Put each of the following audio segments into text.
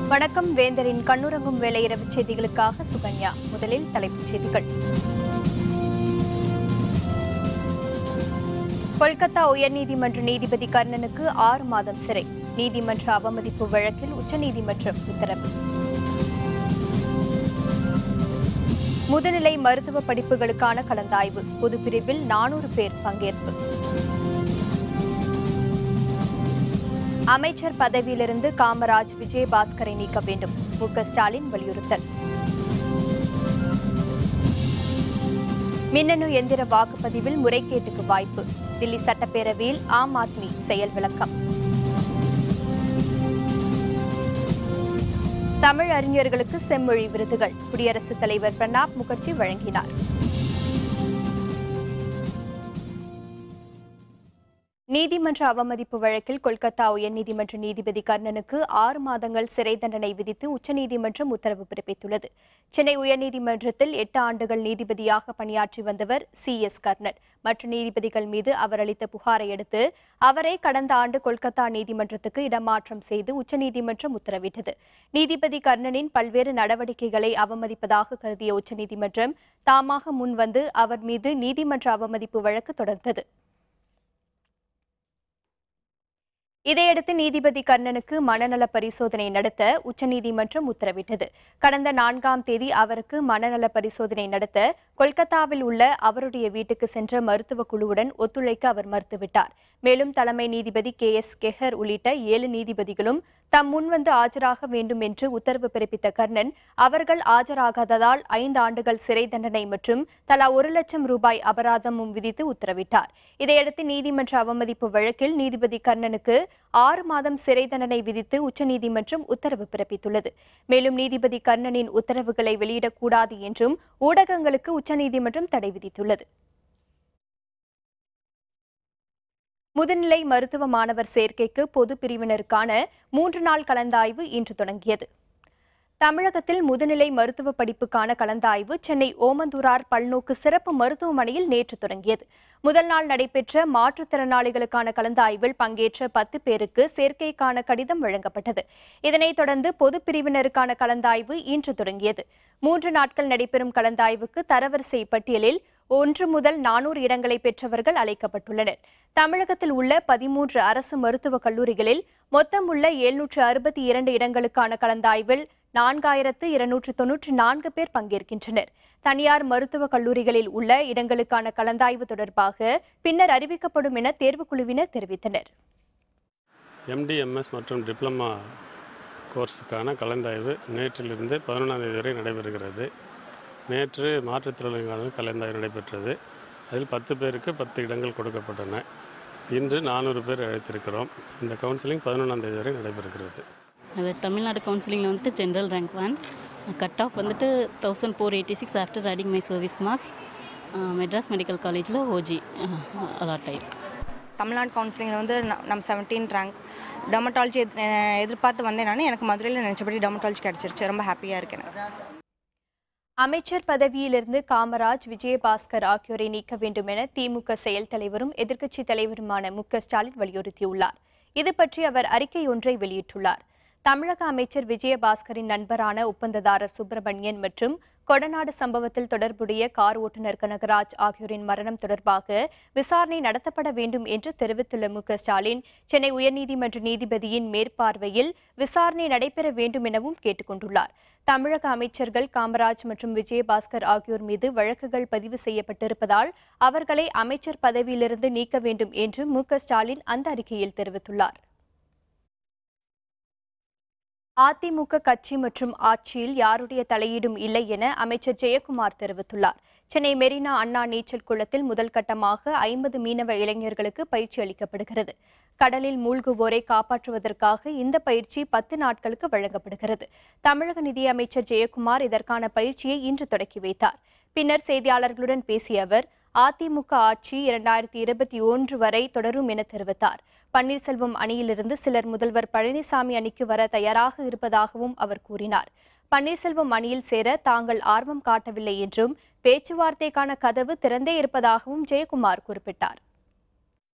வணக்கம் வேந்தரின் கண்ணுறங்கும் வேலை இரவு செய்திகளுக்காக சுகன்யா முதலில் தலைப்புச் செய்திகள் கொல்கத்தா உயர்நீதிமன்ற நீதிபதி கர்ணனுக்கு ஆறு மாதம் சிறை நீதிமன்ற அவமதிப்பு வழக்கில் உச்சநீதிமன்றம் உத்தரவு முதுநிலை மருத்துவ படிப்புகளுக்கான கலந்தாய்வு பொதுப்பிரிவில் நானூறு பேர் பங்கேற்பு அமைச்சர் பதவியிலிருந்து காமராஜ் விஜயபாஸ்கரை நீக்க வேண்டும் மு க ஸ்டாலின் வலியுறுத்தல் மின்னணு எந்திர வாக்குப்பதிவில் முறைகேட்டுக்கு வாய்ப்பு தில்லி சட்டப்பேரவையில் ஆம் ஆத்மி செயல் விளக்கம் தமிழ் அறிஞர்களுக்கு செம்மொழி விருதுகள் குடியரசுத் தலைவர் பிரணாப் முகர்ஜி வழங்கினார் நீதிமன்ற அவமதிப்பு வழக்கில் கொல்கத்தா உயர்நீதிமன்ற நீதிபதி கர்ணனுக்கு ஆறு மாதங்கள் சிறை தண்டனை விதித்து உச்சநீதிமன்றம் உத்தரவு பிறப்பித்துள்ளது சென்னை உயர்நீதிமன்றத்தில் எட்டு ஆண்டுகள் நீதிபதியாக பணியாற்றி வந்தவர் சி எஸ் கர்ணன் மற்ற நீதிபதிகள் மீது அவர் அளித்த புகாரை அடுத்து அவரை கடந்த ஆண்டு கொல்கத்தா நீதிமன்றத்துக்கு இடமாற்றம் செய்து உச்சநீதிமன்றம் உத்தரவிட்டது நீதிபதி கர்ணனின் பல்வேறு நடவடிக்கைகளை அவமதிப்பதாக கருதிய உச்சநீதிமன்றம் தாமாக முன்வந்து அவர் மீது நீதிமன்ற அவமதிப்பு வழக்கு தொடர்ந்தது இதையடுத்து நீதிபதி கர்ணனுக்கு மனநல பரிசோதனை நடத்த உச்சநீதிமன்றம் உத்தரவிட்டது கடந்த நான்காம் தேதி அவருக்கு மனநல பரிசோதனை நடத்த கொல்கத்தாவில் உள்ள அவருடைய வீட்டுக்கு சென்ற மருத்துவ குழுவுடன் ஒத்துழைக்க அவர் மறுத்துவிட்டார் மேலும் தலைமை நீதிபதி கே எஸ் கெஹர் உள்ளிட்ட ஏழு நீதிபதிகளும் தாம் முன்வந்து ஆஜராக வேண்டும் என்று உத்தரவு பிறப்பித்த கர்ணன் அவர்கள் ஆஜராகாததால் ஐந்து ஆண்டுகள் சிறை தண்டனை மற்றும் தலா ஒரு லட்சம் ரூபாய் அபராதமும் விதித்து உத்தரவிட்டார் இதையடுத்து நீதிமன்ற அவமதிப்பு வழக்கில் நீதிபதி கர்ணனுக்கு ஆறு மாதம் சிறை தண்டனை விதித்து உச்சநீதிமன்றம் உத்தரவு பிறப்பித்துள்ளது மேலும் நீதிபதி கர்ணனின் உத்தரவுகளை வெளியிடக்கூடாது என்றும் ஊடகங்களுக்கு உச்சநீதிமன்றம் தடை விதித்துள்ளது முதுநிலை மருத்துவ மாணவர் சேர்க்கைக்கு பொது பிரிவினருக்கான மூன்று நாள் கலந்தாய்வு இன்று தொடங்கியது தமிழகத்தில் முதுநிலை மருத்துவ படிப்புக்கான கலந்தாய்வு சென்னை ஓமந்தூரார் பல்நோக்கு சிறப்பு மருத்துவமனையில் நேற்று தொடங்கியது முதல் நாள் நடைபெற்ற மாற்றுத்திறனாளிகளுக்கான கலந்தாய்வில் பங்கேற்ற பத்து பேருக்கு சேர்க்கைக்கான கடிதம் வழங்கப்பட்டது இதனைத் தொடர்ந்து பொது பிரிவினருக்கான கலந்தாய்வு இன்று தொடங்கியது மூன்று நாட்கள் நடைபெறும் கலந்தாய்வுக்கு தரவரிசை பட்டியலில் ஒன்று முதல் நானூறு இடங்களை பெற்றவர்கள் அழைக்கப்பட்டுள்ளனர் தமிழகத்தில் உள்ள பதிமூன்று அரசு மருத்துவக் கல்லூரிகளில் மொத்தம் உள்ள எழுநூற்று அறுபத்தி இரண்டு இடங்களுக்கான கலந்தாய்வில் நான்காயிரத்து இருநூற்று தொன்னூற்று நான்கு பேர் பங்கேற்கின்றனர் தனியார் மருத்துவக் கல்லூரிகளில் உள்ள இடங்களுக்கான கலந்தாய்வு தொடர்பாக பின்னர் அறிவிக்கப்படும் என தேர்வுக்குழுவினர் தெரிவித்தனர் எம்டிஎம்எஸ் மற்றும் டிப்ளமா கோர்ஸுக்கான கலந்தாய்வு நேற்றிலிருந்து பதினொன்றாம் தேதி வரை நடைபெறுகிறது நேற்று மாற்றுத்திறனாளிகளுக்கான கலந்தாய்வு நடைபெற்றது அதில் பத்து பேருக்கு பத்து இடங்கள் கொடுக்கப்பட்டன இன்று நானூறு பேர் அழைத்திருக்கிறோம் இந்த கவுன்சிலிங் பதினொன்றாம் தேதி வரை நடைபெறுகிறது அது தமிழ்நாடு கவுன்சிலிங்கில் வந்துட்டு general rank one cut off வந்துட்டு thousand four eighty six after riding my service marks Madras medical காலேஜில் ஓஜி அலாட் ஆயிருக்கு தமிழ்நாடு கவுன்சிலிங்கில் வந்து ந- நம்ம செவன்டீன் ரேங்க் டெமட்டாலஜி எதிர்பார்த்து வந்தேன் நான் எனக்கு மதுரையில் நினச்சபடி டெமட்டாலஜி கிடச்சிருச்சு ரொம்ப ஹாப்பியாக இருக்கேன் எனக்கு அமைச்சர் பதவியிலிருந்து காமராஜ் விஜயபாஸ்கர் ஆகியோரை நீக்க வேண்டும் என திமுக செயல் தலைவரும் எதிர்க்கட்சித் தலைவருமான மு க ஸ்டாலின் வலியுறுத்தியுள்ளார் இது பற்றி அவர் அறிக்கை ஒன்றை வெளியிட்டுள்ளார் தமிழக அமைச்சர் விஜயபாஸ்கரின் நண்பரான ஒப்பந்ததாரர் சுப்பிரமணியன் மற்றும் கொடநாடு சம்பவத்தில் தொடர்புடைய கார் ஓட்டுநர் கனகராஜ் ஆகியோரின் மரணம் தொடர்பாக விசாரணை நடத்தப்பட வேண்டும் என்று தெரிவித்துள்ள மு க ஸ்டாலின் சென்னை உயர்நீதிமன்ற நீதிபதியின் மேற்பார்வையில் விசாரணை நடைபெற வேண்டும் எனவும் கேட்டுக்கொண்டுள்ளார் தமிழக அமைச்சர்கள் காமராஜ் மற்றும் விஜயபாஸ்கர் ஆகியோர் மீது வழக்குகள் பதிவு செய்யப்பட்டிருப்பதால் அவர்களை அமைச்சர் பதவியிலிருந்து நீக்க வேண்டும் என்று மு க ஸ்டாலின் அந்த அறிக்கையில் தெரிவித்துள்ளார் அதிமுக கட்சி மற்றும் ஆட்சியில் யாருடைய தலையீடும் இல்லை என அமைச்சர் ஜெயக்குமார் தெரிவித்துள்ளார் சென்னை மெரினா அண்ணா நீச்சல் குளத்தில் முதல் கட்டமாக ஐம்பது மீனவ இளைஞர்களுக்கு பயிற்சி அளிக்கப்படுகிறது கடலில் மூழ்குவோரை காப்பாற்றுவதற்காக இந்த பயிற்சி பத்து நாட்களுக்கு வழங்கப்படுகிறது தமிழக நிதியமைச்சர் ஜெயக்குமார் இதற்கான பயிற்சியை இன்று தொடக்கி வைத்தார் பின்னர் செய்தியாளர்களுடன் பேசிய அவர் அதிமுக ஆட்சி இரண்டாயிரத்தி இருபத்தி ஒன்று வரை தொடரும் என தெரிவித்தார் பன்னீர்செல்வம் அணியிலிருந்து சிலர் முதல்வர் பழனிசாமி அணிக்கு வர தயாராக இருப்பதாகவும் அவர் கூறினார் பன்னீர்செல்வம் அணியில் சேர தாங்கள் ஆர்வம் காட்டவில்லை என்றும் பேச்சுவார்த்தைக்கான கதவு திறந்தே இருப்பதாகவும் ஜெயக்குமார் குறிப்பிட்டார்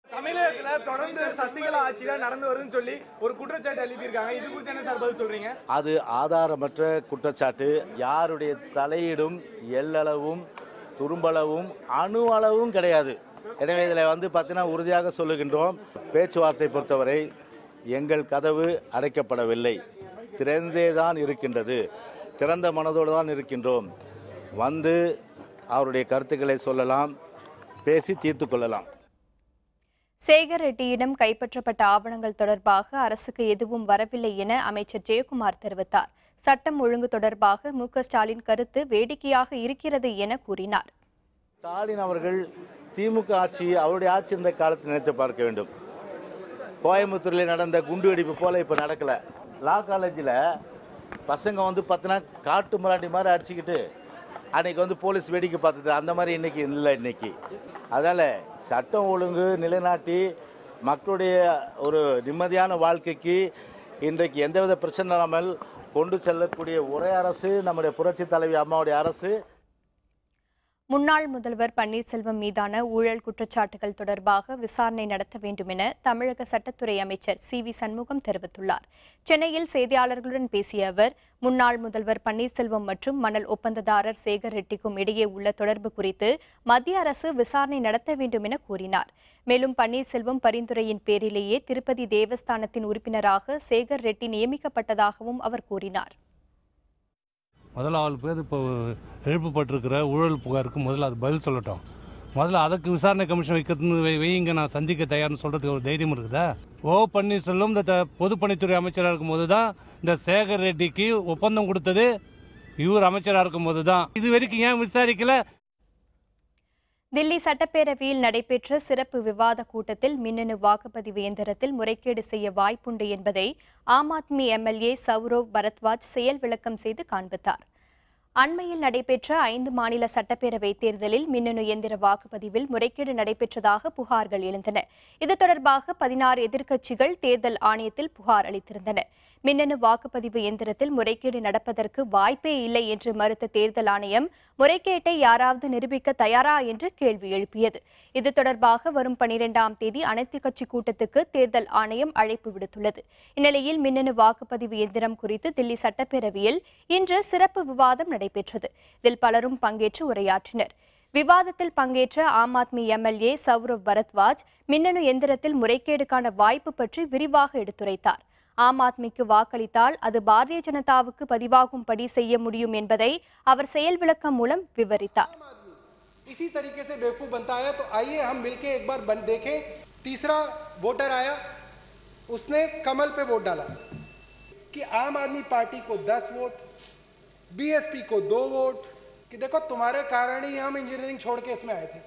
தமிழகத்துல தொடர்ந்து சசிகலா ஆட்சி தான் நடந்து வருதுன்னு சொல்லி ஒரு குற்றச்சாட்டு எழுப்பியிருக்காங்க இது குறித்து என்ன சார் பதில் சொல்றீங்க அது ஆதாரமற்ற குற்றச்சாட்டு யாருடைய தலையீடும் எல்லளவும் துரும்பளவும் அணு அளவும் கிடையாது எனவே இதில் வந்து பார்த்தீங்கன்னா உறுதியாக சொல்லுகின்றோம் பேச்சுவார்த்தை பொறுத்தவரை எங்கள் கதவு அடைக்கப்படவில்லை திறந்தே தான் இருக்கின்றது திறந்த மனதோடு தான் இருக்கின்றோம் வந்து அவருடைய கருத்துக்களை சொல்லலாம் பேசி தீர்த்து கொள்ளலாம் சேகர் ரெட்டியிடம் கைப்பற்றப்பட்ட ஆவணங்கள் தொடர்பாக அரசுக்கு எதுவும் வரவில்லை என அமைச்சர் ஜெயக்குமார் தெரிவித்தார் சட்டம் ஒழுங்கு தொடர்பாக மு க ஸ்டாலின் கருத்து வேடிக்கையாக இருக்கிறது என கூறினார் ஸ்டாலின் அவர்கள் திமுக ஆட்சி அவருடைய ஆட்சி இருந்த காலத்தை நினைத்து பார்க்க வேண்டும் கோயம்புத்தூரில் நடந்த குண்டு வெடிப்பு போல இப்போ நடக்கல லா காலேஜில் பசங்க வந்து பார்த்தீங்கன்னா காட்டு மிராண்டி மாதிரி அடிச்சுக்கிட்டு அன்னைக்கு வந்து போலீஸ் வேடிக்கை பார்த்தது அந்த மாதிரி இன்னைக்கு இல்லை இன்னைக்கு அதனால் சட்டம் ஒழுங்கு நிலைநாட்டி மக்களுடைய ஒரு நிம்மதியான வாழ்க்கைக்கு இன்றைக்கு எந்தவித பிரச்சனை இல்லாமல் கொண்டு செல்லக்கூடிய ஒரே அரசு நம்முடைய புரட்சி தலைவி அம்மாவுடைய அரசு முன்னாள் முதல்வர் பன்னீர்செல்வம் மீதான ஊழல் குற்றச்சாட்டுகள் தொடர்பாக விசாரணை நடத்த வேண்டும் என தமிழக சட்டத்துறை அமைச்சர் சி வி சண்முகம் தெரிவித்துள்ளார் சென்னையில் செய்தியாளர்களுடன் பேசிய அவர் முன்னாள் முதல்வர் பன்னீர்செல்வம் மற்றும் மணல் ஒப்பந்ததாரர் சேகர் ரெட்டிக்கும் இடையே உள்ள தொடர்பு குறித்து மத்திய அரசு விசாரணை நடத்த வேண்டும் என கூறினார் மேலும் பன்னீர்செல்வம் பரிந்துரையின் பேரிலேயே திருப்பதி தேவஸ்தானத்தின் உறுப்பினராக சேகர் ரெட்டி நியமிக்கப்பட்டதாகவும் அவர் கூறினார் முதல்ல ஆறு பேர் இப்போ எழுப்பப்பட்டிருக்கிற ஊழல் புகாருக்கு முதல்ல அது பதில் சொல்லட்டும் முதல்ல அதுக்கு விசாரணை கமிஷன் வைக்கிறதுன்னு வை- வையுங்க நான் சந்திக்க தயார்னு சொல்கிறதுக்கு ஒரு தைரியம் இருக்குதா ஓ பன்னீர்செல்வம் இந்த த- பொதுப்பணித்துறை அமைச்சராக இருக்கும்போது தான் இந்த சேகர் ரெட்டிக்கு ஒப்பந்தம் கொடுத்தது இவர் அமைச்சராக இருக்கும்போது தான் இது வரைக்கும் ஏன் விசாரிக்கல தில்லி சட்டப்பேரவையில் நடைபெற்ற சிறப்பு விவாத கூட்டத்தில் மின்னணு வாக்குப்பதிவு இயந்திரத்தில் முறைகேடு செய்ய வாய்ப்புண்டு என்பதை ஆம் ஆத்மி எம்எல்ஏ சௌரவ் பரத்வாஜ் செயல் விளக்கம் செய்து காண்பித்தார் அண்மையில் நடைபெற்ற ஐந்து மாநில சட்டப்பேரவை தேர்தலில் மின்னணு எந்திர வாக்குப்பதிவில் முறைகேடு நடைபெற்றதாக புகார்கள் எழுந்தன இது தொடர்பாக பதினாறு எதிர்க்கட்சிகள் தேர்தல் ஆணையத்தில் புகார் அளித்திருந்தன மின்னணு வாக்குப்பதிவு எந்திரத்தில் முறைகேடு நடப்பதற்கு வாய்ப்பே இல்லை என்று மறுத்த தேர்தல் ஆணையம் முறைகேட்டை யாராவது நிரூபிக்க தயாரா என்று கேள்வி எழுப்பியது இது தொடர்பாக வரும் பனிரெண்டாம் தேதி அனைத்து கட்சி கூட்டத்துக்கு தேர்தல் ஆணையம் அழைப்பு விடுத்துள்ளது இந்நிலையில் மின்னணு வாக்குப்பதிவு எந்திரம் குறித்து தில்லி சட்டப்பேரவையில் இன்று சிறப்பு விவாதம் நடைபெற்றது இதில் பலரும் பங்கேற்று உரையாற்றினர் விவாதத்தில் பங்கேற்ற ஆம் ஆத்மி எம்எல்ஏ சௌரவ் பரத்வாஜ் மின்னணு எந்திரத்தில் முறைகேடுக்கான வாய்ப்பு பற்றி விரிவாக எடுத்துரைத்தார் ஆம் ஆத்மிக்கு வாக்களித்தால் அது பாரதிய ஜனதாவுக்கு பதிவாகும்படி செய்ய முடியும் என்பதை அவர் செயல் விளக்கம் மூலம் விவரித்தார் इसी तरीके से बेवकूफ बनता है तो आइए हम मिलके एक बार बन देखें तीसरा वोटर आया उसने कमल पे वोट डाला कि आम आदमी पार्टी को 10 वोट बीएसपी को दो वोट कि देखो तुम्हारे कारण ही हम इंजीनियरिंग छोड़ के इसमें आए थे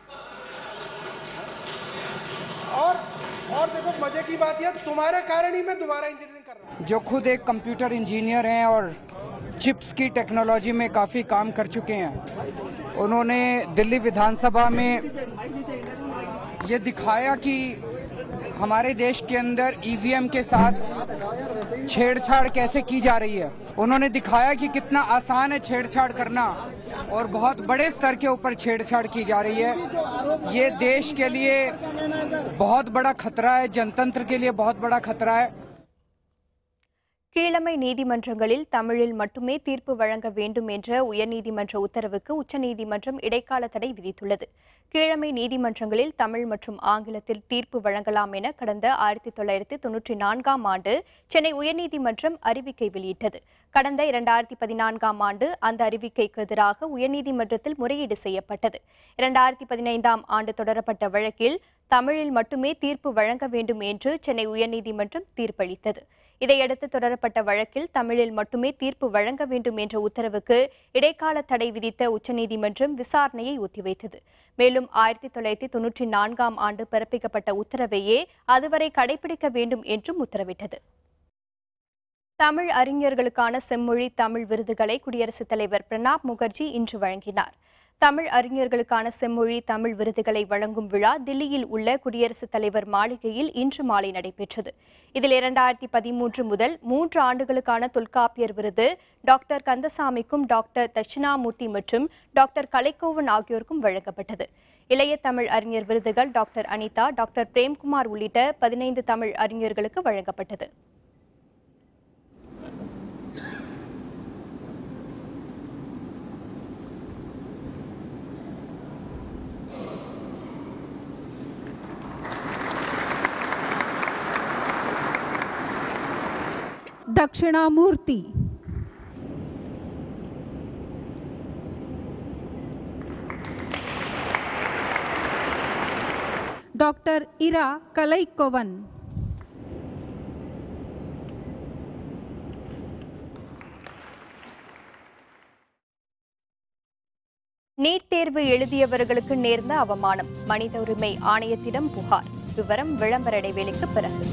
और और देखो मजे की बात यह तुम्हारे कारण ही मैं दोबारा इंजीनियरिंग कर रहा हूँ जो खुद एक कंप्यूटर इंजीनियर हैं और चिप्स की टेक्नोलॉजी में काफ़ी काम कर चुके हैं उन्होंने दिल्ली विधानसभा में ये दिखाया कि हमारे देश के अंदर ईवीएम के साथ छेड़छाड़ कैसे की जा रही है उन्होंने दिखाया कि कितना आसान है छेड़छाड़ करना और बहुत बड़े स्तर के ऊपर छेड़छाड़ की जा रही है ये देश के लिए बहुत बड़ा खतरा है जनतंत्र के लिए बहुत बड़ा खतरा है கீழமை நீதிமன்றங்களில் தமிழில் மட்டுமே தீர்ப்பு வழங்க வேண்டும் என்ற உயர்நீதிமன்ற உத்தரவுக்கு உச்சநீதிமன்றம் இடைக்கால தடை விதித்துள்ளது கீழமை நீதிமன்றங்களில் தமிழ் மற்றும் ஆங்கிலத்தில் தீர்ப்பு வழங்கலாம் என கடந்த ஆயிரத்தி தொள்ளாயிரத்தி தொன்னூற்றி நான்காம் ஆண்டு சென்னை உயர்நீதிமன்றம் அறிவிக்கை வெளியிட்டது கடந்த இரண்டாயிரத்தி பதினான்காம் ஆண்டு அந்த அறிவிக்கைக்கு எதிராக உயர்நீதிமன்றத்தில் முறையீடு செய்யப்பட்டது இரண்டாயிரத்தி பதினைந்தாம் ஆண்டு தொடரப்பட்ட வழக்கில் தமிழில் மட்டுமே தீர்ப்பு வழங்க வேண்டும் என்று சென்னை உயர்நீதிமன்றம் தீர்ப்பளித்தது இதையடுத்து தொடரப்பட்ட வழக்கில் தமிழில் மட்டுமே தீர்ப்பு வழங்க வேண்டும் என்ற உத்தரவுக்கு இடைக்கால தடை விதித்த உச்சநீதிமன்றம் விசாரணையை ஒத்திவைத்தது மேலும் ஆயிரத்தி தொள்ளாயிரத்தி தொன்னூற்றி நான்காம் ஆண்டு பிறப்பிக்கப்பட்ட உத்தரவையே அதுவரை கடைபிடிக்க வேண்டும் என்றும் உத்தரவிட்டது தமிழ் அறிஞர்களுக்கான செம்மொழி தமிழ் விருதுகளை குடியரசுத் தலைவர் பிரணாப் முகர்ஜி இன்று வழங்கினார் தமிழ் அறிஞர்களுக்கான செம்மொழி தமிழ் விருதுகளை வழங்கும் விழா தில்லியில் உள்ள குடியரசுத் தலைவர் மாளிகையில் இன்று மாலை நடைபெற்றது இதில் இரண்டாயிரத்தி பதிமூன்று முதல் மூன்று ஆண்டுகளுக்கான தொல்காப்பியர் விருது டாக்டர் கந்தசாமிக்கும் டாக்டர் தட்சிணாமூர்த்தி மற்றும் டாக்டர் கலைக்கோவன் ஆகியோருக்கும் வழங்கப்பட்டது இளைய தமிழ் அறிஞர் விருதுகள் டாக்டர் அனிதா டாக்டர் பிரேம்குமார் உள்ளிட்ட பதினைந்து தமிழ் அறிஞர்களுக்கு வழங்கப்பட்டது दक्षिणामूर्ति डॉक्टर इरा कलईकोवन நீட் தேர்வு எழுதியவர்களுக்கு நேர்ந்த அவமானம் மனித உரிமை ஆணையத்திடம் புகார் விவரம் விளம்பர இடைவேளைக்கு பிறகு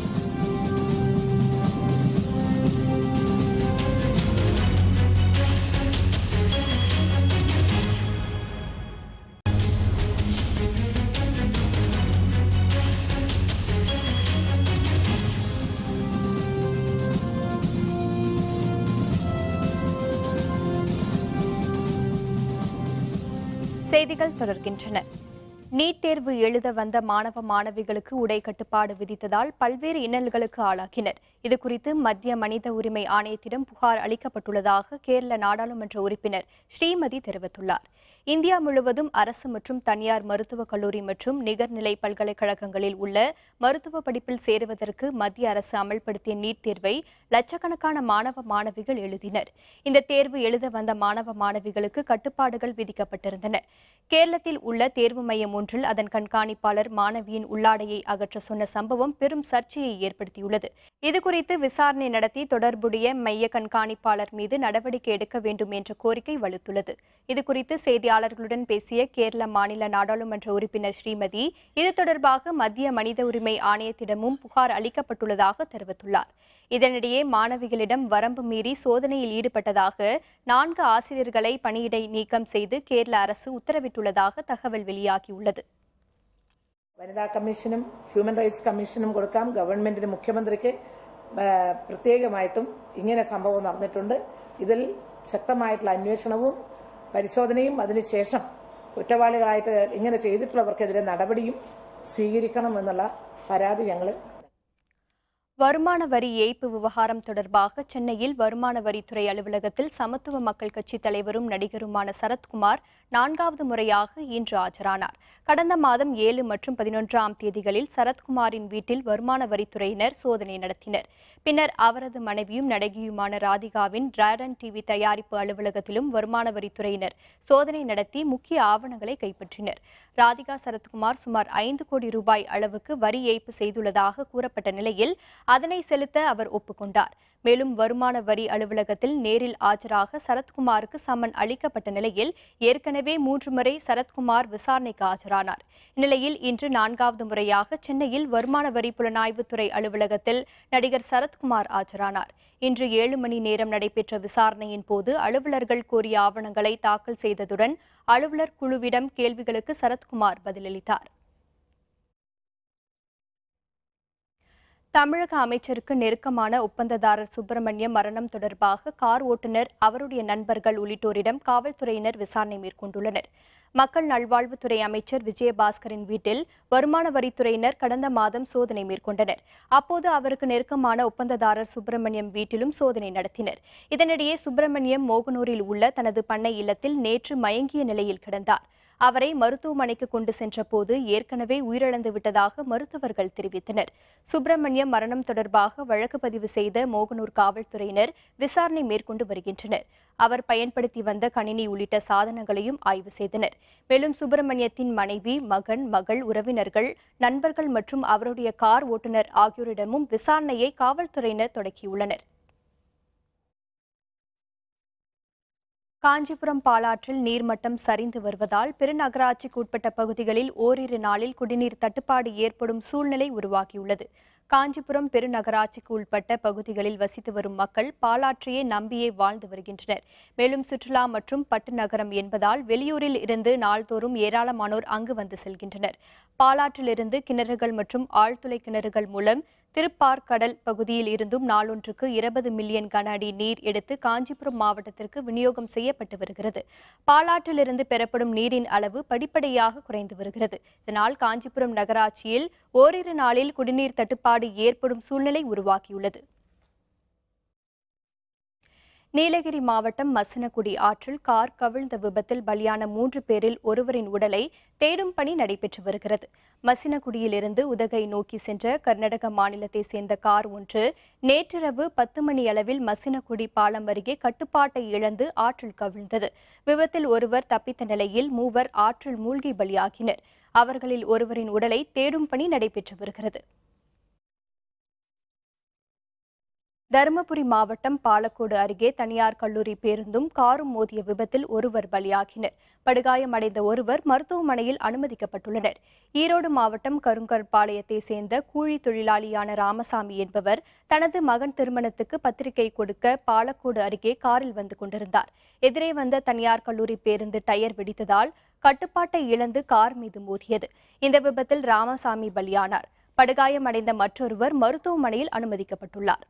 செய்திகள் தொடர்கின்றன நீட் தேர்வு எழுத வந்த மாணவ மாணவிகளுக்கு உடை கட்டுப்பாடு விதித்ததால் பல்வேறு இன்னல்களுக்கு ஆளாகினர் இதுகுறித்து மத்திய மனித உரிமை ஆணையத்திடம் புகார் அளிக்கப்பட்டுள்ளதாக கேரள நாடாளுமன்ற உறுப்பினர் ஸ்ரீமதி தெரிவித்துள்ளார் இந்தியா முழுவதும் அரசு மற்றும் தனியார் மருத்துவக் கல்லூரி மற்றும் நிகர்நிலை பல்கலைக்கழகங்களில் உள்ள மருத்துவ படிப்பில் சேருவதற்கு மத்திய அரசு அமல்படுத்திய நீட் தேர்வை லட்சக்கணக்கான மாணவ மாணவிகள் எழுதினர் இந்த தேர்வு எழுத வந்த மாணவ மாணவிகளுக்கு கட்டுப்பாடுகள் விதிக்கப்பட்டிருந்தன கேரளத்தில் உள்ள தேர்வு மையம் ஒன்றில் அதன் கண்காணிப்பாளர் மாணவியின் உள்ளாடையை அகற்ற சொன்ன சம்பவம் பெரும் சர்ச்சையை ஏற்படுத்தியுள்ளது இதுகுறித்து விசாரணை நடத்தி தொடர்புடைய மைய கண்காணிப்பாளர் மீது நடவடிக்கை எடுக்க வேண்டும் என்ற கோரிக்கை வலுத்துள்ளது இதுகுறித்து செய்தியாளர்களுடன் பேசிய கேரள மாநில நாடாளுமன்ற உறுப்பினர் ஸ்ரீமதி இது தொடர்பாக மத்திய மனித உரிமை ஆணையத்திடமும் புகார் அளிக்கப்பட்டுள்ளதாக தெரிவித்துள்ளார் இதனிடையே மாணவிகளிடம் வரம்பு மீறி சோதனையில் ஈடுபட்டதாக நான்கு ஆசிரியர்களை பணியிடை நீக்கம் செய்து கேரள அரசு உத்தரவிட்டுள்ளதாக தகவல் வெளியாகியுள்ளது വനിതാ കമ്മീഷനും ഹ്യൂമൻ റൈറ്റ്സ് കമ്മീഷനും കൊടുക്കാം ഗവൺമെന്റിന് മുഖ്യമന്ത്രിക്ക് ആ, പ്രത്യേകമായിട്ടും ഇങ്ങനെ സംഭവം നടന്നിട്ടുണ്ട് ഇതിൽ ശക്തമായിട്ടുള്ള അന്വേഷണവും പരിശോധനയും അതിനുശേഷം കുറ്റവാളികളായിട്ട് ഇങ്ങനെ ചെയ്തിട്ടുള്ളവർക്കെതിരെ നടപടിയും സ്വീകരിക്കണം എന്നുള്ള പരാതി ഞങ്ങൾ வருமான வரி ஏய்ப்பு விவகாரம் தொடர்பாக சென்னையில் வருமான வரித்துறை அலுவலகத்தில் சமத்துவ மக்கள் கட்சித் தலைவரும் நடிகருமான சரத்குமார் நான்காவது முறையாக இன்று ஆஜரானார் கடந்த மாதம் ஏழு மற்றும் பதினொன்றாம் தேதிகளில் சரத்குமாரின் வீட்டில் வருமான வரித்துறையினர் சோதனை நடத்தினர் பின்னர் அவரது மனைவியும் நடிகையுமான ராதிகாவின் டிராடன் டிவி தயாரிப்பு அலுவலகத்திலும் வருமான வரித்துறையினர் சோதனை நடத்தி முக்கிய ஆவணங்களை கைப்பற்றினர் ராதிகா சரத்குமார் சுமார் ஐந்து கோடி ரூபாய் அளவுக்கு வரி ஏய்ப்பு செய்துள்ளதாக கூறப்பட்ட நிலையில் அதனை செலுத்த அவர் ஒப்புக்கொண்டார் மேலும் வருமான வரி அலுவலகத்தில் நேரில் ஆஜராக சரத்குமாருக்கு சம்மன் அளிக்கப்பட்ட நிலையில் ஏற்கனவே மூன்று முறை சரத்குமார் விசாரணைக்கு ஆஜரானார் இந்நிலையில் இன்று நான்காவது முறையாக சென்னையில் வருமான வரி புலனாய்வுத்துறை அலுவலகத்தில் நடிகர் சரத்குமார் ஆஜரானார் இன்று ஏழு மணி நேரம் நடைபெற்ற விசாரணையின் போது அலுவலர்கள் கோரிய ஆவணங்களை தாக்கல் செய்ததுடன் அலுவலர் குழுவிடம் கேள்விகளுக்கு சரத்குமார் பதிலளித்தார் தமிழக அமைச்சருக்கு நெருக்கமான ஒப்பந்ததாரர் சுப்பிரமணியம் மரணம் தொடர்பாக கார் ஓட்டுநர் அவருடைய நண்பர்கள் உள்ளிட்டோரிடம் காவல்துறையினர் விசாரணை மேற்கொண்டுள்ளனர் மக்கள் நல்வாழ்வுத்துறை அமைச்சர் விஜயபாஸ்கரின் வீட்டில் வருமான வரித்துறையினர் கடந்த மாதம் சோதனை மேற்கொண்டனர் அப்போது அவருக்கு நெருக்கமான ஒப்பந்ததாரர் சுப்பிரமணியம் வீட்டிலும் சோதனை நடத்தினர் இதனிடையே சுப்பிரமணியம் மோகனூரில் உள்ள தனது பண்ணை இல்லத்தில் நேற்று மயங்கிய நிலையில் கிடந்தார் அவரை மருத்துவமனைக்கு கொண்டு சென்றபோது ஏற்கனவே உயிரிழந்து விட்டதாக மருத்துவர்கள் தெரிவித்தனர் சுப்பிரமணியம் மரணம் தொடர்பாக வழக்கு பதிவு செய்த மோகனூர் காவல்துறையினர் விசாரணை மேற்கொண்டு வருகின்றனர் அவர் பயன்படுத்தி வந்த கணினி உள்ளிட்ட சாதனங்களையும் ஆய்வு செய்தனர் மேலும் சுப்பிரமணியத்தின் மனைவி மகன் மகள் உறவினர்கள் நண்பர்கள் மற்றும் அவருடைய கார் ஓட்டுநர் ஆகியோரிடமும் விசாரணையை காவல்துறையினர் தொடங்கியுள்ளனர் காஞ்சிபுரம் பாலாற்றில் நீர்மட்டம் சரிந்து வருவதால் பெருநகராட்சிக்கு உட்பட்ட பகுதிகளில் ஓரிரு நாளில் குடிநீர் தட்டுப்பாடு ஏற்படும் சூழ்நிலை உருவாகியுள்ளது காஞ்சிபுரம் பெருநகராட்சிக்கு உட்பட்ட பகுதிகளில் வசித்து வரும் மக்கள் பாலாற்றையே நம்பியே வாழ்ந்து வருகின்றனர் மேலும் சுற்றுலா மற்றும் பட்டு நகரம் என்பதால் வெளியூரில் இருந்து நாள்தோறும் ஏராளமானோர் அங்கு வந்து செல்கின்றனர் பாலாற்றிலிருந்து கிணறுகள் மற்றும் ஆழ்துளை கிணறுகள் மூலம் திருப்பார்கடல் பகுதியில் இருந்தும் நாளொன்றுக்கு இருபது மில்லியன் கன அடி நீர் எடுத்து காஞ்சிபுரம் மாவட்டத்திற்கு விநியோகம் செய்யப்பட்டு வருகிறது பாலாற்றிலிருந்து பெறப்படும் நீரின் அளவு படிப்படியாக குறைந்து வருகிறது இதனால் காஞ்சிபுரம் நகராட்சியில் ஓரிரு நாளில் குடிநீர் தட்டுப்பாடு ஏற்படும் சூழ்நிலை உருவாகியுள்ளது நீலகிரி மாவட்டம் மசனகுடி ஆற்றில் கார் கவிழ்ந்த விபத்தில் பலியான மூன்று பேரில் ஒருவரின் உடலை தேடும் பணி நடைபெற்று வருகிறது மசினகுடியிலிருந்து உதகை நோக்கி சென்ற கர்நாடக மாநிலத்தை சேர்ந்த கார் ஒன்று நேற்றிரவு பத்து மணி அளவில் மசினகுடி பாலம் அருகே கட்டுப்பாட்டை இழந்து ஆற்றில் கவிழ்ந்தது விபத்தில் ஒருவர் தப்பித்த நிலையில் மூவர் ஆற்றில் மூழ்கி பலியாகினர் அவர்களில் ஒருவரின் உடலை தேடும் பணி நடைபெற்று வருகிறது தருமபுரி மாவட்டம் பாலக்கோடு அருகே தனியார் கல்லூரி பேருந்தும் காரும் மோதிய விபத்தில் ஒருவர் பலியாகினர் படுகாயமடைந்த ஒருவர் மருத்துவமனையில் அனுமதிக்கப்பட்டுள்ளனர் ஈரோடு மாவட்டம் கருங்கற்பாளையத்தை சேர்ந்த கூலி தொழிலாளியான ராமசாமி என்பவர் தனது மகன் திருமணத்துக்கு பத்திரிகை கொடுக்க பாலக்கோடு அருகே காரில் வந்து கொண்டிருந்தார் எதிரே வந்த தனியார் கல்லூரி பேருந்து டயர் வெடித்ததால் கட்டுப்பாட்டை இழந்து கார் மீது மோதியது இந்த விபத்தில் ராமசாமி பலியானார் படுகாயமடைந்த மற்றொருவர் மருத்துவமனையில் அனுமதிக்கப்பட்டுள்ளார்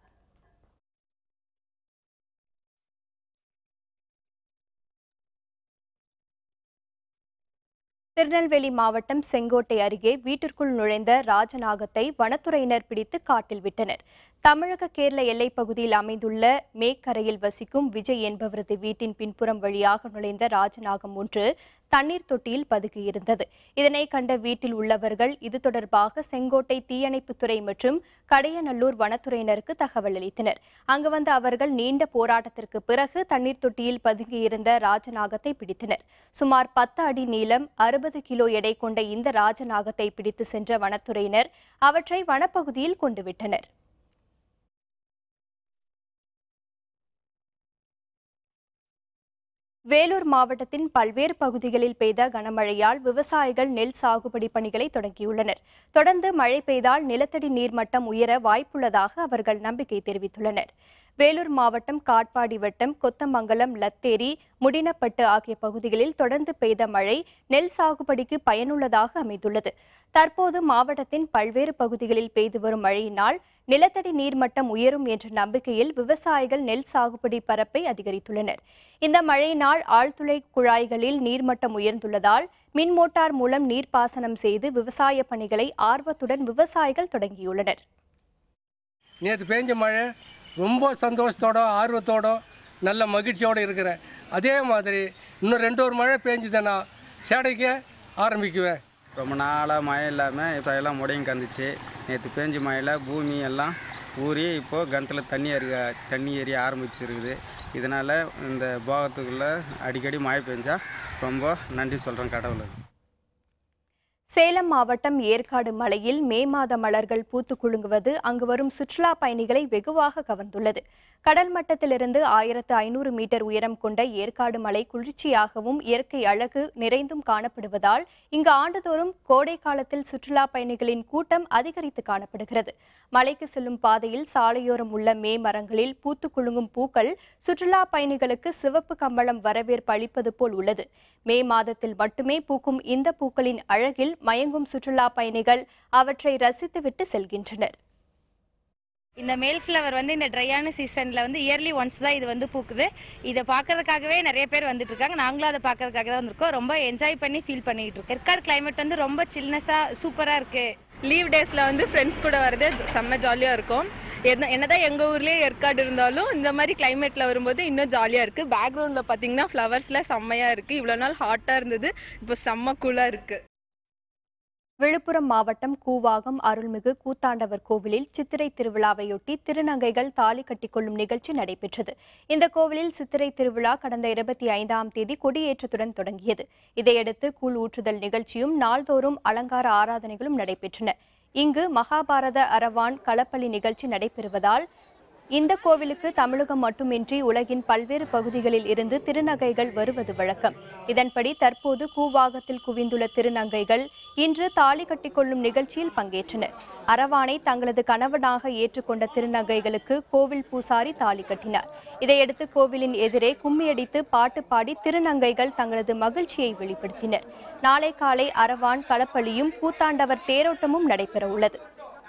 திருநெல்வேலி மாவட்டம் செங்கோட்டை அருகே வீட்டிற்குள் நுழைந்த ராஜநாகத்தை வனத்துறையினர் பிடித்து காட்டில் விட்டனர் தமிழக கேரள எல்லைப் பகுதியில் அமைந்துள்ள மேக்கரையில் வசிக்கும் விஜய் என்பவரது வீட்டின் பின்புறம் வழியாக நுழைந்த ராஜநாகம் ஒன்று தண்ணீர் தொட்டியில் பதுகியிருந்தது இதனை கண்ட வீட்டில் உள்ளவர்கள் இது தொடர்பாக செங்கோட்டை தீயணைப்புத்துறை மற்றும் கடையநல்லூர் வனத்துறையினருக்கு தகவல் அளித்தனர் அங்கு வந்த அவர்கள் நீண்ட போராட்டத்திற்கு பிறகு தண்ணீர் தொட்டியில் பதுங்கியிருந்த ராஜநாகத்தை பிடித்தனர் சுமார் பத்து அடி நீளம் அறுபது கிலோ எடை கொண்ட இந்த ராஜநாகத்தை பிடித்து சென்ற வனத்துறையினர் அவற்றை வனப்பகுதியில் கொண்டு விட்டனர் வேலூர் மாவட்டத்தின் பல்வேறு பகுதிகளில் பெய்த கனமழையால் விவசாயிகள் நெல் சாகுபடி பணிகளை தொடங்கியுள்ளனர் தொடர்ந்து மழை பெய்தால் நிலத்தடி நீர்மட்டம் உயர வாய்ப்புள்ளதாக அவர்கள் நம்பிக்கை தெரிவித்துள்ளனர் வேலூர் மாவட்டம் காட்பாடி வட்டம் கொத்தமங்கலம் லத்தேரி முடினப்பட்டு ஆகிய பகுதிகளில் தொடர்ந்து பெய்த மழை நெல் சாகுபடிக்கு பயனுள்ளதாக அமைந்துள்ளது தற்போது மாவட்டத்தின் பல்வேறு பகுதிகளில் பெய்து வரும் மழையினால் நிலத்தடி நீர்மட்டம் உயரும் என்ற நம்பிக்கையில் விவசாயிகள் நெல் சாகுபடி பரப்பை அதிகரித்துள்ளனர் இந்த மழையினால் ஆழ்துளை குழாய்களில் நீர்மட்டம் உயர்ந்துள்ளதால் மின் மோட்டார் மூலம் நீர்ப்பாசனம் செய்து விவசாய பணிகளை ஆர்வத்துடன் விவசாயிகள் தொடங்கியுள்ளனர் நேற்று பேஞ்ச மழை ரொம்ப சந்தோஷத்தோட ஆர்வத்தோட நல்ல மகிழ்ச்சியோடு இருக்கிறேன் அதே மாதிரி இன்னும் ரெண்டு ஒரு மழை பேஞ்சுதுன்னா சேடைக்க ஆரம்பிக்குவேன் ரொம்ப நாளாக மழை இல்லாமல் விவசாயம்லாம் முடங்கி கந்துச்சு நேற்று பேஞ்ச மழையில் பூமி எல்லாம் ஊறி இப்போது கிணத்துல தண்ணி ஏறிய தண்ணி ஏறி ஆரம்பிச்சிருக்குது இதனால் இந்த போகத்துக்குள்ளே அடிக்கடி மழை பெஞ்சால் ரொம்ப நன்றி சொல்கிறேன் கடவுளுக்கு சேலம் மாவட்டம் ஏற்காடு மலையில் மே மாத மலர்கள் பூத்து குலுங்குவது அங்கு வரும் சுற்றுலா பயணிகளை வெகுவாக கவர்ந்துள்ளது கடல் மட்டத்திலிருந்து ஆயிரத்து ஐநூறு மீட்டர் உயரம் கொண்ட ஏற்காடு மலை குளிர்ச்சியாகவும் இயற்கை அழகு நிறைந்தும் காணப்படுவதால் இங்கு ஆண்டுதோறும் கோடை காலத்தில் சுற்றுலா பயணிகளின் கூட்டம் அதிகரித்து காணப்படுகிறது மலைக்கு செல்லும் பாதையில் சாலையோரம் உள்ள மே மரங்களில் பூத்து குலுங்கும் பூக்கள் சுற்றுலா பயணிகளுக்கு சிவப்பு கம்பளம் வரவேற்பு அளிப்பது போல் உள்ளது மே மாதத்தில் மட்டுமே பூக்கும் இந்த பூக்களின் அழகில் மயங்கும் சுற்றுலா பயணிகள் அவற்றை ரசித்துவிட்டு செல்கின்றனர் இந்த மேல் ஃப்ளவர் வந்து இந்த ட்ரையான சீசனில் வந்து இயர்லி ஒன்ஸ் தான் இது வந்து பூக்குது இதை பார்க்கறதுக்காகவே நிறைய பேர் வந்துட்டு இருக்காங்க நாங்களும் அதை பார்க்கறதுக்காக தான் வந்திருக்கோம் ரொம்ப என்ஜாய் பண்ணி ஃபீல் பண்ணிட்டு இருக்கோம் ஏற்காடு கிளைமேட் வந்து ரொம்ப சில்னஸாக சூப்பராக இருக்கு லீவ் டேஸில் வந்து ஃப்ரெண்ட்ஸ் கூட வரது செம்ம ஜாலியாக இருக்கும் என்ன என்னதான் எங்கள் ஊர்லேயே ஏற்காடு இருந்தாலும் இந்த மாதிரி கிளைமேட்டில் வரும்போது இன்னும் ஜாலியாக இருக்குது பேக்ரவுண்டில் பார்த்தீங்கன்னா ஃப்ளவர்ஸ்லாம் செம்மையாக இருக்குது இவ்வளோ நாள் ஹாட்டாக இருந்தது இப்போ செம்ம கூலாக இருக்குது விழுப்புரம் மாவட்டம் கூவாகம் அருள்மிகு கூத்தாண்டவர் கோவிலில் சித்திரை திருவிழாவையொட்டி திருநங்கைகள் தாலி கட்டிக்கொள்ளும் நிகழ்ச்சி நடைபெற்றது இந்த கோவிலில் சித்திரை திருவிழா கடந்த இருபத்தி ஐந்தாம் தேதி கொடியேற்றத்துடன் தொடங்கியது இதையடுத்து கூழ் ஊற்றுதல் நிகழ்ச்சியும் நாள்தோறும் அலங்கார ஆராதனைகளும் நடைபெற்றன இங்கு மகாபாரத அரவான் களப்பலி நிகழ்ச்சி நடைபெறுவதால் இந்த கோவிலுக்கு தமிழகம் மட்டுமின்றி உலகின் பல்வேறு பகுதிகளில் இருந்து திருநங்கைகள் வருவது வழக்கம் இதன்படி தற்போது கூவாகத்தில் குவிந்துள்ள திருநங்கைகள் இன்று தாலி கட்டிக்கொள்ளும் நிகழ்ச்சியில் பங்கேற்றனர் அரவானை தங்களது கணவனாக ஏற்றுக்கொண்ட திருநங்கைகளுக்கு கோவில் பூசாரி தாலி கட்டினார் இதையடுத்து கோவிலின் எதிரே கும்மியடித்து பாட்டு பாடி திருநங்கைகள் தங்களது மகிழ்ச்சியை வெளிப்படுத்தினர் நாளை காலை அரவான் களப்பலியும் கூத்தாண்டவர் தேரோட்டமும் நடைபெற உள்ளது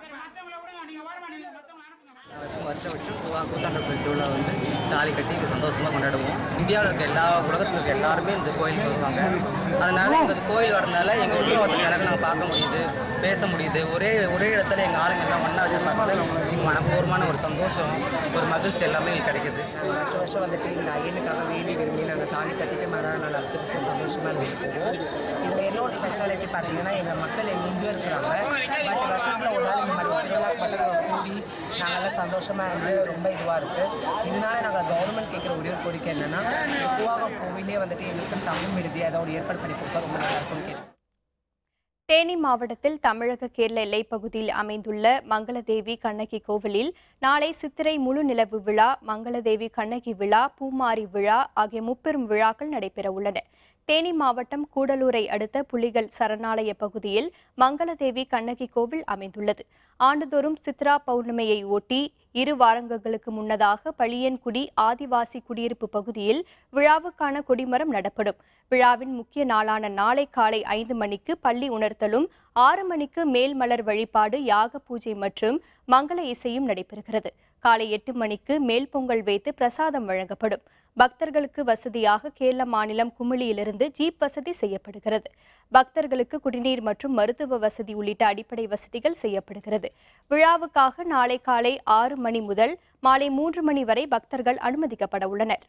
வருஷம் வருஷம் கூவா கூத்தாண்டவர் கோயில் திருவிழா வந்து தாலி கட்டி இது சந்தோஷமாக கொண்டாடுவோம் இந்தியாவில் இருக்க எல்லா உலகத்தில் இருக்க எல்லாருமே இந்த கோயிலுக்கு வருவாங்க அதனால இந்த கோயில் வரதுனால எங்கள் ஊரில் ஒருத்தர் எனக்கு நாங்கள் பார்க்க முடியுது பேச முடியுது ஒரே ஒரே இடத்துல எங்கள் ஆளுங்க எல்லாம் ஒன்றா வச்சு பார்க்கறது மனப்பூர்வமான ஒரு சந்தோஷம் ஒரு மகிழ்ச்சி எல்லாமே எங்களுக்கு கிடைக்குது வருஷம் வருஷம் வந்துட்டு இந்த ஐயனுக்காக வேண்டி விரும்பி நாங்கள் தாலி கட்டிட்டு மறுநாள் நாள் அதுக்கு சந்தோஷமாக இருந்துட்டு போவோம் இதில் இன்னொரு ஸ்பெஷாலிட்டி பார்த்தீங்கன்னா எங்கள் மக்கள் எங்கெங்கேயோ இருக்கிறாங்க பட் வருஷத்தில் ஒரு நாள் இந்த மாதிரி திருவிழா மட்டும் கூடி நாங்கள்லாம் சந்தோஷமாக இருந்து ரொம்ப இதுவாக இருக்குது இதனால நாங்கள் கவர்மெண்ட் கேட்குற ஒரே ஒரு கோரிக்கை என்னென்னா இந்த கூவாகம் கோவிலே வந்துட்டு எங்களுக்கு தங்கும் விடுதி அதோட ஏற்பாடு பண்ணி கொடுத்தா ரொம்ப நல்லா இருக்கும்னு கேட்குறேன் தேனி மாவட்டத்தில் தமிழக கேரள எல்லைப் பகுதியில் அமைந்துள்ள மங்களதேவி கண்ணகி கோவிலில் நாளை சித்திரை முழு நிலவு விழா மங்களதேவி கண்ணகி விழா பூமாரி விழா ஆகிய முப்பெரும் விழாக்கள் நடைபெற உள்ளன தேனி மாவட்டம் கூடலூரை அடுத்த புலிகள் சரணாலய பகுதியில் மங்களதேவி கண்ணகி கோவில் அமைந்துள்ளது ஆண்டுதோறும் சித்ரா பௌர்ணமியை ஒட்டி இரு வாரங்களுக்கு முன்னதாக பழியன்குடி ஆதிவாசி குடியிருப்பு பகுதியில் விழாவுக்கான கொடிமரம் நடப்படும் விழாவின் முக்கிய நாளான நாளை காலை ஐந்து மணிக்கு பள்ளி உணர்த்தலும் ஆறு மணிக்கு மேல்மலர் வழிபாடு யாக பூஜை மற்றும் மங்கள இசையும் நடைபெறுகிறது காலை எட்டு மணிக்கு மேல் பொங்கல் வைத்து பிரசாதம் வழங்கப்படும் பக்தர்களுக்கு வசதியாக கேரள மாநிலம் குமிளியிலிருந்து ஜீப் வசதி செய்யப்படுகிறது பக்தர்களுக்கு குடிநீர் மற்றும் மருத்துவ வசதி உள்ளிட்ட அடிப்படை வசதிகள் செய்யப்படுகிறது விழாவுக்காக நாளை காலை ஆறு மணி முதல் மாலை மூன்று மணி வரை பக்தர்கள் அனுமதிக்கப்பட உள்ளனர்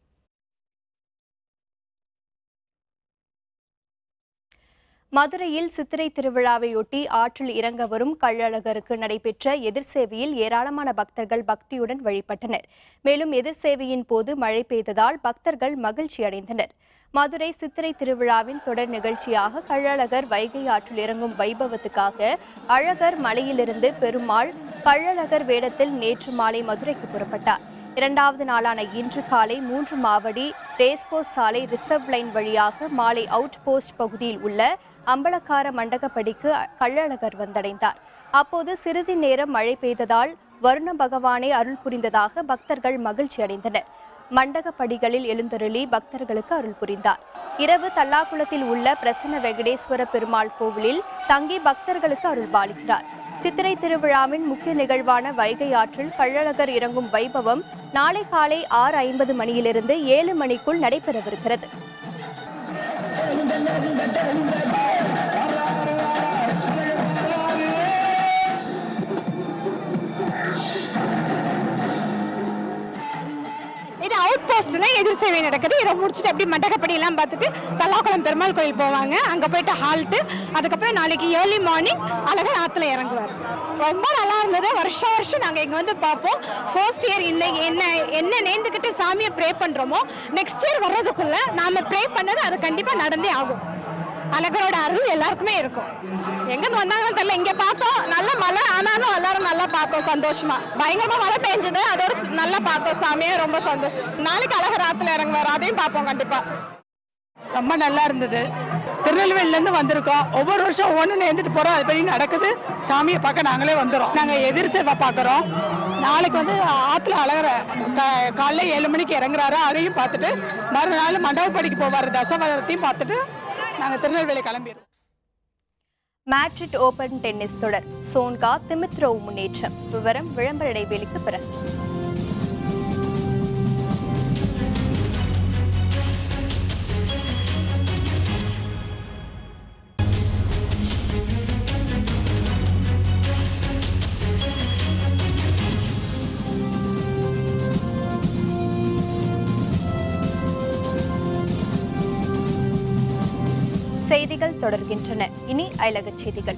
மதுரையில் சித்திரை திருவிழாவையொட்டி ஆற்றில் இறங்க வரும் கள்ளழகருக்கு நடைபெற்ற எதிர் சேவையில் ஏராளமான பக்தர்கள் பக்தியுடன் வழிபட்டனர் மேலும் எதிர் சேவையின் போது மழை பெய்ததால் பக்தர்கள் மகிழ்ச்சி அடைந்தனர் மதுரை சித்திரை திருவிழாவின் தொடர் நிகழ்ச்சியாக கள்ளழகர் வைகை ஆற்றில் இறங்கும் வைபவத்துக்காக அழகர் மலையிலிருந்து பெருமாள் கள்ளழகர் வேடத்தில் நேற்று மாலை மதுரைக்கு புறப்பட்டார் இரண்டாவது நாளான இன்று காலை மூன்று மாவடி ரேஸ்கோஸ் சாலை ரிசர்வ் லைன் வழியாக மாலை அவுட் போஸ்ட் பகுதியில் உள்ள அம்பலக்கார மண்டகப்படிக்கு கள்ளழகர் வந்தடைந்தார் அப்போது சிறிது நேரம் மழை பெய்ததால் வருண பகவானை அருள் புரிந்ததாக பக்தர்கள் மகிழ்ச்சி அடைந்தனர் மண்டகப்படிகளில் எழுந்தருளி பக்தர்களுக்கு அருள் புரிந்தார் இரவு தல்லாக்குளத்தில் உள்ள பிரசன்ன வெங்கடேஸ்வர பெருமாள் கோவிலில் தங்கி பக்தர்களுக்கு அருள் பாலிக்கிறார் சித்திரை திருவிழாவின் முக்கிய நிகழ்வான வைகை ஆற்றில் கள்ளழகர் இறங்கும் வைபவம் நாளை காலை ஆறு ஐம்பது மணியிலிருந்து ஏழு மணிக்குள் நடைபெறவிருக்கிறது இது அவுட் போஸ்ட்னா எதிர் சேவை நடக்குது இதை முடிச்சுட்டு அப்படியே மண்டகப்படி எல்லாம் பார்த்துட்டு தல்லாக்குளம் பெருமாள் கோயில் போவாங்க அங்கே போயிட்டு ஹால்ட்டு அதுக்கப்புறம் நாளைக்கு ஏர்லி மார்னிங் அழகர் ஆற்றுல இறங்குவார் ரொம்ப நல்லா இருந்தது வருஷம் வருஷம் நாங்கள் இங்கே வந்து பார்ப்போம் ஃபர்ஸ்ட் இயர் இன்னைக்கு என்ன என்ன நேர்ந்துக்கிட்டு சாமியை ப்ரே பண்ணுறோமோ நெக்ஸ்ட் இயர் வர்றதுக்குள்ள நாம ப்ரே பண்ணது அது கண்டிப்பாக நடந்தே ஆகும் அழகரோட அருள் எல்லாருக்குமே இருக்கும் எங்கேருந்து வந்தாங்கன்னு தெரியல இங்கே பார்த்தோம் நல்ல மழை ஆனாலும் எல்லாரும் நல்லா பார்த்தோம் சந்தோஷமா பயங்கரமா மழை பெஞ்சது அதோட ஸ்- நல்லா பார்த்தோம் சாமியே ரொம்ப சந்தோஷம் நாளைக்கு அழகர் ஆத்துல இறங்குவார் அதையும் பார்ப்போம் கண்டிப்பா ரொம்ப நல்லா இருந்தது திருநெல்வேலியிலேருந்து வந்திருக்கோம் ஒவ்வொரு வருஷம் ஒவ்வொன்று நேர்ந்துட்டு போகிறோம் அது படி நடக்குது சாமியை பார்க்க நாங்களே வந்துடும் நாங்கள் எதிர் சேவை பார்க்குறோம் நாளைக்கு வந்து ஆற்றுல அழகிற க காலைல ஏழு மணிக்கு இறங்குறாரு அதையும் பார்த்துட்டு மறுநாள் மண்டபப்படிக்கு போவார் தசவதத்தையும் பார்த்துட்டு நாங்கள் திருநெல்வேலி கிளம்பிடுவோம் மேட்ரிட் ஓபன் டென்னிஸ் தொடர் சோன்கா திமித்ரோவ் முன்னேற்றம் விவரம் விளம்பர இடைவேளைக்கு பிறகு செய்திகள் தொடர்கின்றன இனி அயலகச் செய்திகள்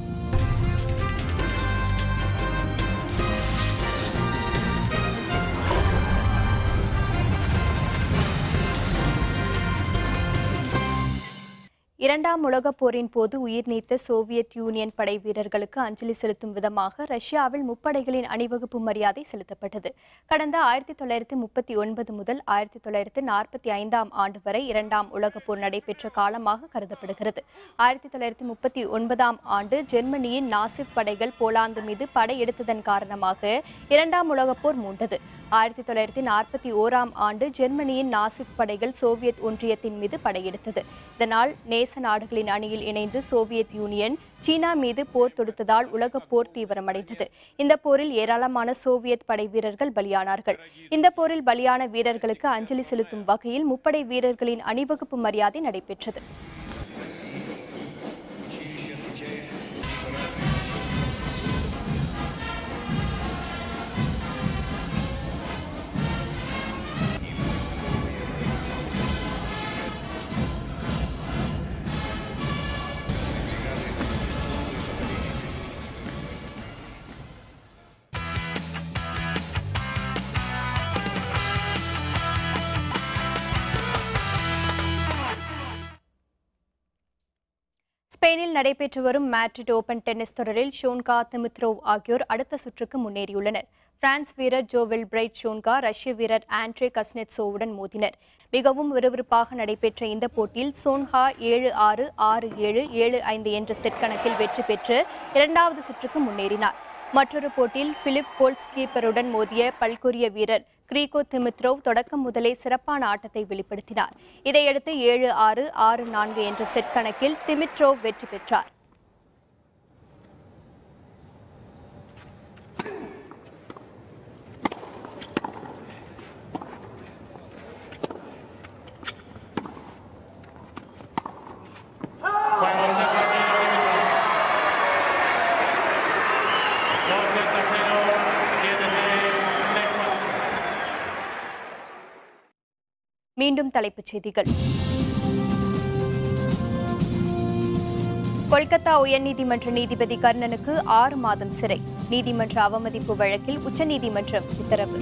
இரண்டாம் உலகப் போரின் போது உயிர் நீத்த சோவியத் யூனியன் படை வீரர்களுக்கு அஞ்சலி செலுத்தும் விதமாக ரஷ்யாவில் முப்படைகளின் அணிவகுப்பு மரியாதை செலுத்தப்பட்டது கடந்த ஆயிரத்தி தொள்ளாயிரத்தி முப்பத்தி ஒன்பது முதல் ஆயிரத்தி தொள்ளாயிரத்தி நாற்பத்தி ஐந்தாம் ஆண்டு வரை இரண்டாம் உலகப் போர் நடைபெற்ற காலமாக கருதப்படுகிறது ஆயிரத்தி தொள்ளாயிரத்தி முப்பத்தி ஒன்பதாம் ஆண்டு ஜெர்மனியின் நாசிப் படைகள் போலாந்து மீது படையெடுத்ததன் காரணமாக இரண்டாம் உலகப் போர் மூண்டது ஆயிரத்தி தொள்ளாயிரத்தி நாற்பத்தி ஓராம் ஆண்டு ஜெர்மனியின் நாசிப் படைகள் சோவியத் ஒன்றியத்தின் மீது படையெடுத்தது இதனால் நேச நாடுகளின் அணியில் இணைந்து சோவியத் யூனியன் சீனா மீது போர் தொடுத்ததால் உலகப் போர் தீவிரமடைந்தது இந்த போரில் ஏராளமான சோவியத் படை வீரர்கள் பலியானார்கள் இந்த போரில் பலியான வீரர்களுக்கு அஞ்சலி செலுத்தும் வகையில் முப்படை வீரர்களின் அணிவகுப்பு மரியாதை நடைபெற்றது ஸ்பெயினில் நடைபெற்று வரும் மேட்ரிட் ஓபன் டென்னிஸ் தொடரில் ஷோன்கா திமித்ரோவ் ஆகியோர் அடுத்த சுற்றுக்கு முன்னேறியுள்ளனர் பிரான்ஸ் வீரர் ஜோவெல் பிரைட் ஷோன்கா ரஷ்ய வீரர் ஆண்ட்ரே கஸ்னெட்சோவுடன் மோதினர் மிகவும் விறுவிறுப்பாக நடைபெற்ற இந்த போட்டியில் சோன்ஹா ஏழு ஆறு ஆறு ஏழு ஏழு ஐந்து என்ற செட் கணக்கில் வெற்றி பெற்று இரண்டாவது சுற்றுக்கு முன்னேறினார் மற்றொரு போட்டியில் பிலிப் கோல்ஸ் கீப்பருடன் மோதிய பல்கொரிய வீரர் கிரீகோ திமித்ரோவ் தொடக்கம் முதலே சிறப்பான ஆட்டத்தை வெளிப்படுத்தினார் இதையடுத்து ஏழு ஆறு ஆறு நான்கு என்ற செட் கணக்கில் திமிட்ரோவ் வெற்றி பெற்றார் மீண்டும் தலைப்புச் செய்திகள் கொல்கத்தா உயர்நீதிமன்ற நீதிபதி கர்ணனுக்கு ஆறு மாதம் சிறை நீதிமன்ற அவமதிப்பு வழக்கில் உச்சநீதிமன்றம் உத்தரவு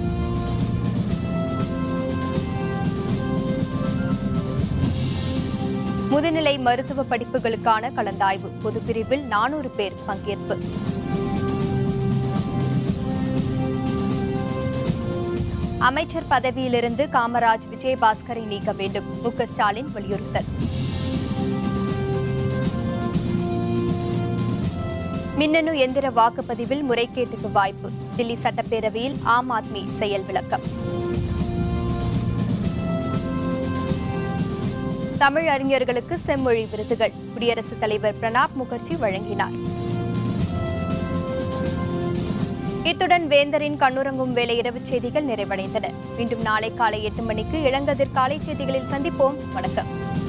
முதுநிலை மருத்துவ படிப்புகளுக்கான கலந்தாய்வு பொதுப்பிரிவில் நானூறு பேர் பங்கேற்பு அமைச்சர் பதவியிலிருந்து காமராஜ் விஜயபாஸ்கரை நீக்க வேண்டும் மு க ஸ்டாலின் வலியுறுத்தல் மின்னணு எந்திர வாக்குப்பதிவில் முறைகேட்டுக்கு வாய்ப்பு தில்லி சட்டப்பேரவையில் ஆம் ஆத்மி செயல் விளக்கம் தமிழ் அறிஞர்களுக்கு செம்மொழி விருதுகள் குடியரசுத் தலைவர் பிரணாப் முகர்ஜி வழங்கினார் இத்துடன் வேந்தரின் கண்ணுறங்கும் வேலை இரவு செய்திகள் நிறைவடைந்தன மீண்டும் நாளை காலை எட்டு மணிக்கு இளங்கதிர் காலை செய்திகளில் சந்திப்போம் வணக்கம்